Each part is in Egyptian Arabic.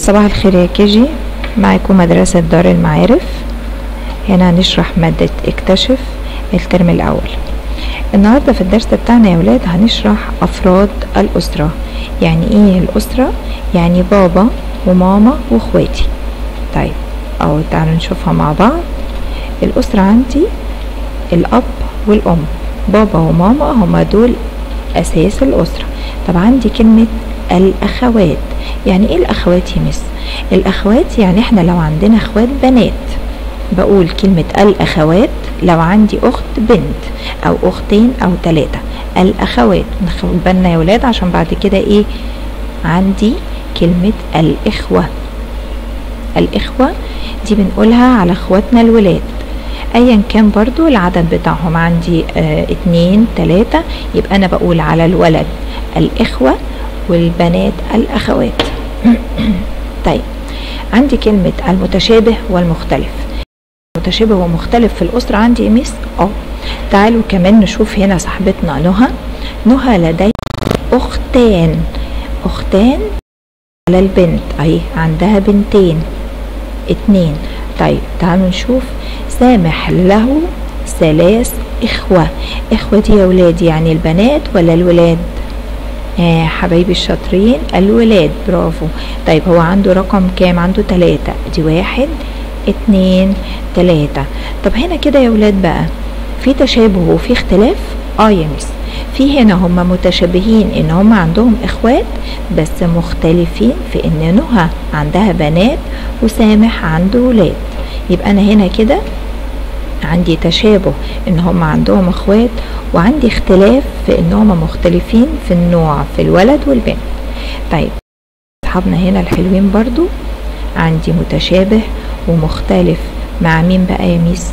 صباح الخير يا كيجي معكم مدرسة دار المعارف هنا هنشرح مادة اكتشف الترم الأول النهاردة في الدرس بتاعنا يا ولاد هنشرح أفراد الأسرة يعني ايه الأسرة؟ يعني بابا وماما واخواتي طيب أو تعالوا نشوفها مع بعض الأسرة عندي الأب والأم بابا وماما هما دول أساس الأسرة طب عندي كلمة الأخوات يعني ايه الأخوات يا مس الأخوات يعني احنا لو عندنا أخوات بنات بقول كلمة الأخوات لو عندي أخت بنت أو أختين أو ثلاثة الأخوات ناخد بالنا يا ولاد عشان بعد كده إيه عندي كلمة الإخوة الإخوة دي بنقولها على إخواتنا الولاد ايا كان برضو العدد بتاعهم عندي اه اتنين تلاتة يبقى انا بقول على الولد الاخوة والبنات الاخوات طيب عندي كلمة المتشابه والمختلف متشابه ومختلف في الأسرة عندي ميس اه تعالوا كمان نشوف هنا صاحبتنا نهى نهى لديها أختان أختان على البنت أهي عندها بنتين اتنين طيب تعالوا نشوف سامح له ثلاث إخوة إخوة دي يا ولاد يعني البنات ولا الولاد آه حبايبي الشاطرين الولاد برافو طيب هو عنده رقم كام عنده تلاتة دي واحد اتنين تلاتة طب هنا كده يا ولاد بقى في تشابه وفي اختلاف اه يا مس في هنا هم متشابهين ان هم عندهم اخوات بس مختلفين في ان نهى عندها بنات وسامح عنده ولاد يبقى انا هنا كده عندي تشابه ان هم عندهم اخوات وعندي اختلاف في ان هم مختلفين في النوع في الولد والبنت طيب اصحابنا هنا الحلوين برضو عندي متشابه ومختلف مع مين بقى يا ميس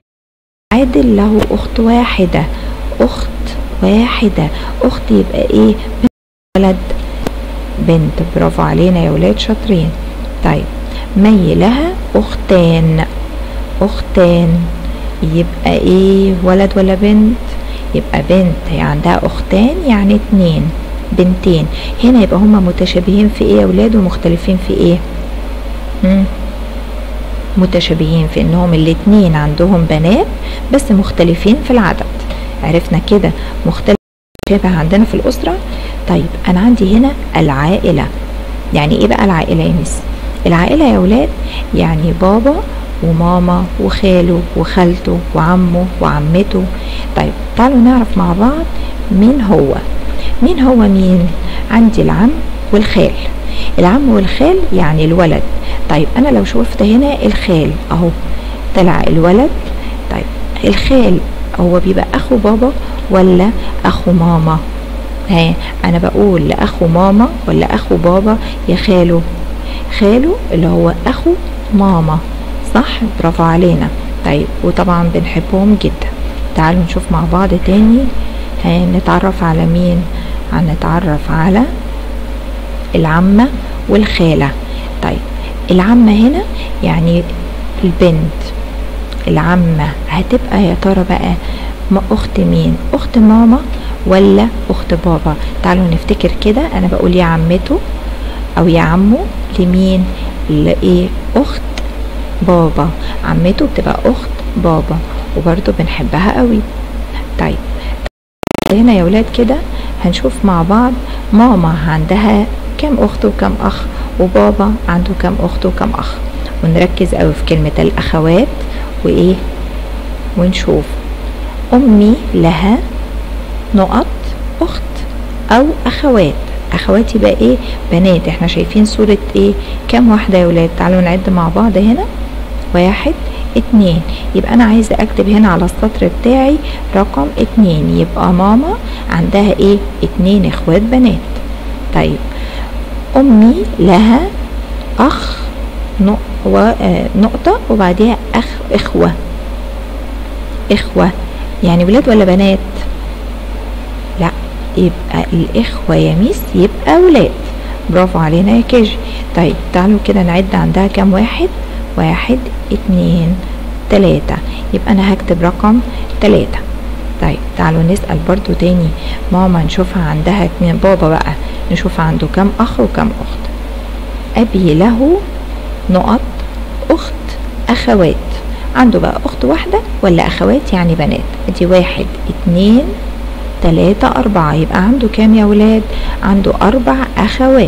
عادل له اخت واحدة اخت واحدة اخت يبقى ايه ولد بنت برافو علينا يا ولاد شاطرين طيب مي لها اختان اختان يبقى ايه ولد ولا بنت يبقى بنت هي عندها اختان يعني اتنين بنتين هنا يبقى هما متشابهين في ايه يا ولاد ومختلفين في ايه مم. متشابهين في انهم الاتنين عندهم بنات بس مختلفين في العدد عرفنا كده مختلف شبه عندنا في الاسره طيب انا عندي هنا العائله يعني ايه بقى العائله يا مس العائله يا ولاد يعني بابا وماما وخاله وخالته وعمه وعمته طيب تعالوا نعرف مع بعض مين هو مين هو مين عندي العم والخال العم والخال يعني الولد طيب انا لو شفت هنا الخال اهو طلع الولد طيب الخال هو بيبقى اخو بابا ولا اخو ماما ها انا بقول لاخو ماما ولا اخو بابا يا خاله خاله اللي هو اخو ماما صح برافو علينا طيب وطبعا بنحبهم جدا تعالوا نشوف مع بعض تاني هنتعرف على مين هنتعرف على العمة والخالة طيب العمة هنا يعني البنت العمة هتبقى يا ترى بقى ما اخت مين اخت ماما ولا اخت بابا تعالوا نفتكر كده انا بقول يا عمته او يا عمو لمين لايه اخت بابا عمته بتبقى اخت بابا وبرضه بنحبها قوي طيب هنا يا ولاد كده هنشوف مع بعض ماما عندها كم اخت وكم اخ وبابا عنده كم اخت وكم اخ ونركز قوي في كلمة الاخوات وايه ونشوف امي لها نقط اخت او اخوات اخوات يبقى ايه بنات احنا شايفين صورة ايه كم واحدة يا ولاد تعالوا نعد مع بعض هنا واحد اتنين يبقى انا عايزة اكتب هنا على السطر بتاعي رقم اتنين يبقى ماما عندها ايه اتنين اخوات بنات طيب امي لها اخ نقطة وبعديها اخ اخوة اخوة يعني ولاد ولا بنات لا يبقى الاخوة يا ميس يبقى ولاد برافو علينا يا كيجي طيب تعالوا كده نعد عندها كام واحد واحد اتنين تلاتة يبقى انا هكتب رقم تلاتة طيب تعالوا نسأل برضو تاني ماما نشوفها عندها اتنين بابا بقى نشوف عنده كم اخ وكم اخت أبي له نقط أخت أخوات عنده بقى أخت واحدة ولا أخوات يعني بنات دي واحد اتنين تلاتة أربعة يبقى عنده كام يا ولاد عنده أربع أخوات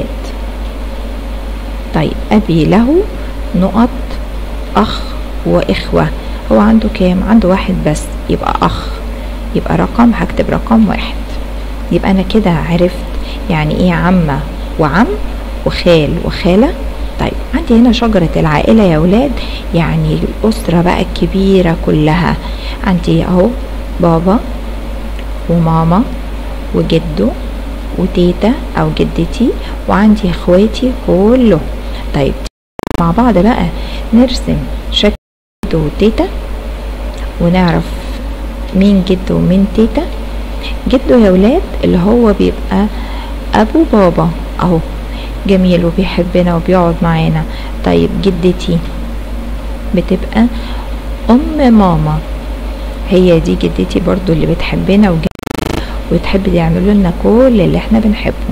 طيب أبي له نقط أخ وإخوة هو عنده كام عنده واحد بس يبقى أخ يبقى رقم هكتب رقم واحد يبقى أنا كده عرفت يعني إيه عمة وعم وخال وخالة طيب عندي هنا شجرة العائلة يا ولاد يعني الأسرة بقى الكبيرة كلها عندي أهو بابا وماما وجده وتيتا أو جدتي وعندي إخواتي كله طيب مع بعض بقى نرسم شكل جده وتيتا ونعرف مين جده ومين تيتا جده يا ولاد اللي هو بيبقى أبو بابا أهو جميل وبيحبنا وبيقعد معانا طيب جدتي بتبقى ام ماما هي دي جدتي برضو اللي بتحبنا وتحب يعملوا لنا كل اللي احنا بنحبه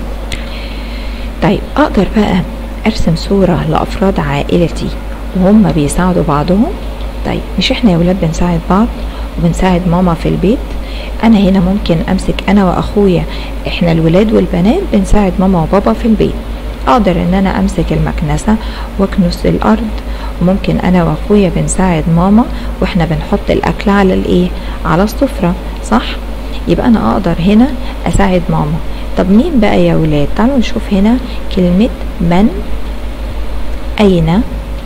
طيب اقدر بقى ارسم صورة لافراد عائلتي وهم بيساعدوا بعضهم طيب مش احنا يا ولاد بنساعد بعض وبنساعد ماما في البيت انا هنا ممكن امسك انا واخويا احنا الولاد والبنات بنساعد ماما وبابا في البيت اقدر ان انا امسك المكنسة واكنس الارض وممكن انا واخويا بنساعد ماما واحنا بنحط الاكل على الايه على السفرة صح يبقى انا اقدر هنا اساعد ماما طب مين بقى يا ولاد تعالوا نشوف هنا كلمة من اين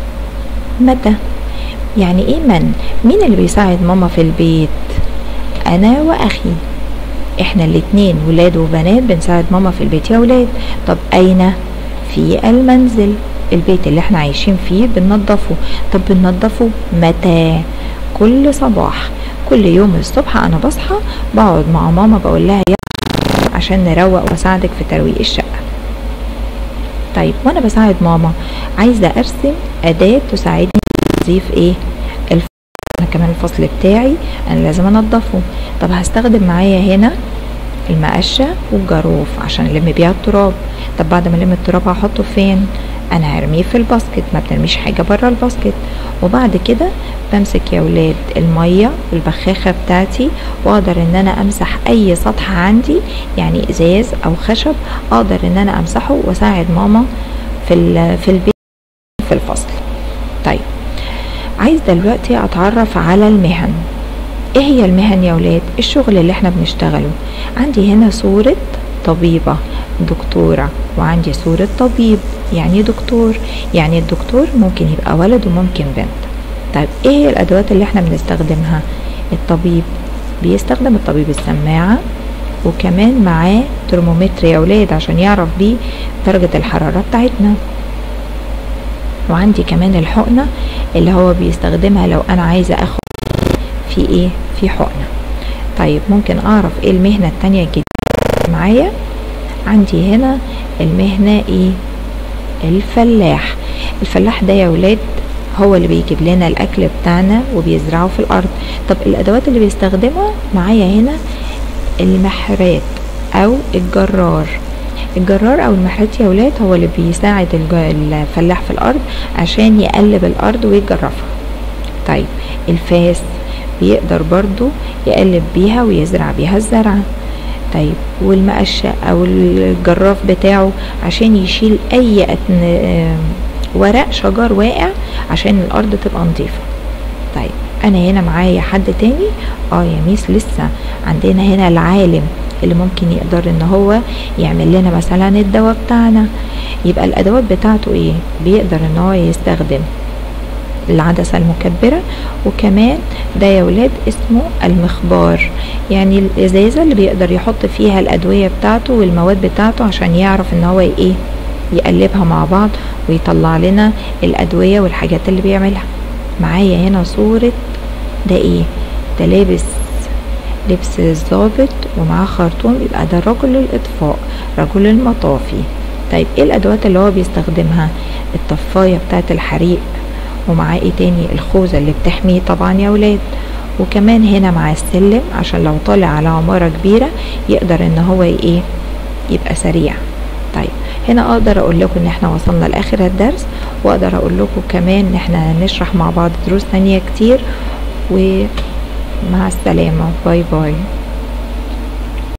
متى يعني ايه من مين اللي بيساعد ماما في البيت انا واخي احنا الاتنين ولاد وبنات بنساعد ماما في البيت يا ولاد طب اين في المنزل البيت اللي احنا عايشين فيه بننضفه طب بننضفه متى كل صباح كل يوم الصبح انا بصحى بقعد مع ماما بقول لها يا عشان نروق واساعدك في ترويق الشقه طيب وانا بساعد ماما عايزه ارسم اداه تساعدني في تنظيف ايه الفصل انا كمان الفصل بتاعي انا لازم انضفه طب هستخدم معايا هنا المقشة والجاروف عشان الم بيها التراب طب بعد ما الم التراب هحطه فين انا هرميه في الباسكت ما بنرميش حاجة برا الباسكت وبعد كده بمسك يا ولاد المية والبخاخة بتاعتي واقدر ان انا امسح اي سطح عندي يعني ازاز او خشب اقدر ان انا امسحه واساعد ماما في في البيت في الفصل طيب عايز دلوقتي اتعرف على المهن ايه هي المهن يا ولاد الشغل اللي احنا بنشتغله عندي هنا صورة طبيبة دكتورة وعندي صورة طبيب يعني دكتور يعني الدكتور ممكن يبقى ولد وممكن بنت طيب ايه هي الادوات اللي احنا بنستخدمها الطبيب بيستخدم الطبيب السماعة وكمان معاه ترمومتر يا ولاد عشان يعرف بيه درجة الحرارة بتاعتنا وعندي كمان الحقنة اللي هو بيستخدمها لو انا عايزة اخد في ايه في حقنة طيب ممكن اعرف ايه المهنة التانية الجديدة معايا عندي هنا المهنة ايه الفلاح الفلاح ده يا ولاد هو اللي بيجيب لنا الاكل بتاعنا وبيزرعه في الارض طب الادوات اللي بيستخدمها معايا هنا المحرات او الجرار الجرار او المحرات يا ولاد هو اللي بيساعد الفلاح في الارض عشان يقلب الارض ويجرفها طيب الفاس بيقدر برضو يقلب بيها ويزرع بيها الزرع طيب والمقشة او الجراف بتاعه عشان يشيل اي ورق شجر واقع عشان الارض تبقى نظيفة طيب انا هنا معايا حد تاني اه يا ميس لسه عندنا هنا العالم اللي ممكن يقدر ان هو يعمل لنا مثلا الدواء بتاعنا يبقى الادوات بتاعته ايه بيقدر ان هو يستخدم العدسة المكبرة وكمان ده يا ولاد اسمه المخبار يعني الازازة اللي بيقدر يحط فيها الادوية بتاعته والمواد بتاعته عشان يعرف ان هو ايه يقلبها مع بعض ويطلع لنا الادوية والحاجات اللي بيعملها معايا هنا صورة ده ايه ده لابس لبس الظابط ومعاه خرطوم يبقى ده رجل الاطفاء رجل المطافي طيب ايه الادوات اللي هو بيستخدمها الطفاية بتاعت الحريق ومعاه ايه تاني الخوذة اللي بتحميه طبعا يا ولاد وكمان هنا مع السلم عشان لو طالع على عمارة كبيرة يقدر ان هو ايه يبقى سريع طيب هنا اقدر اقول لكم ان احنا وصلنا لاخر الدرس واقدر اقول لكم كمان ان احنا هنشرح مع بعض دروس تانية كتير ومع السلامة باي باي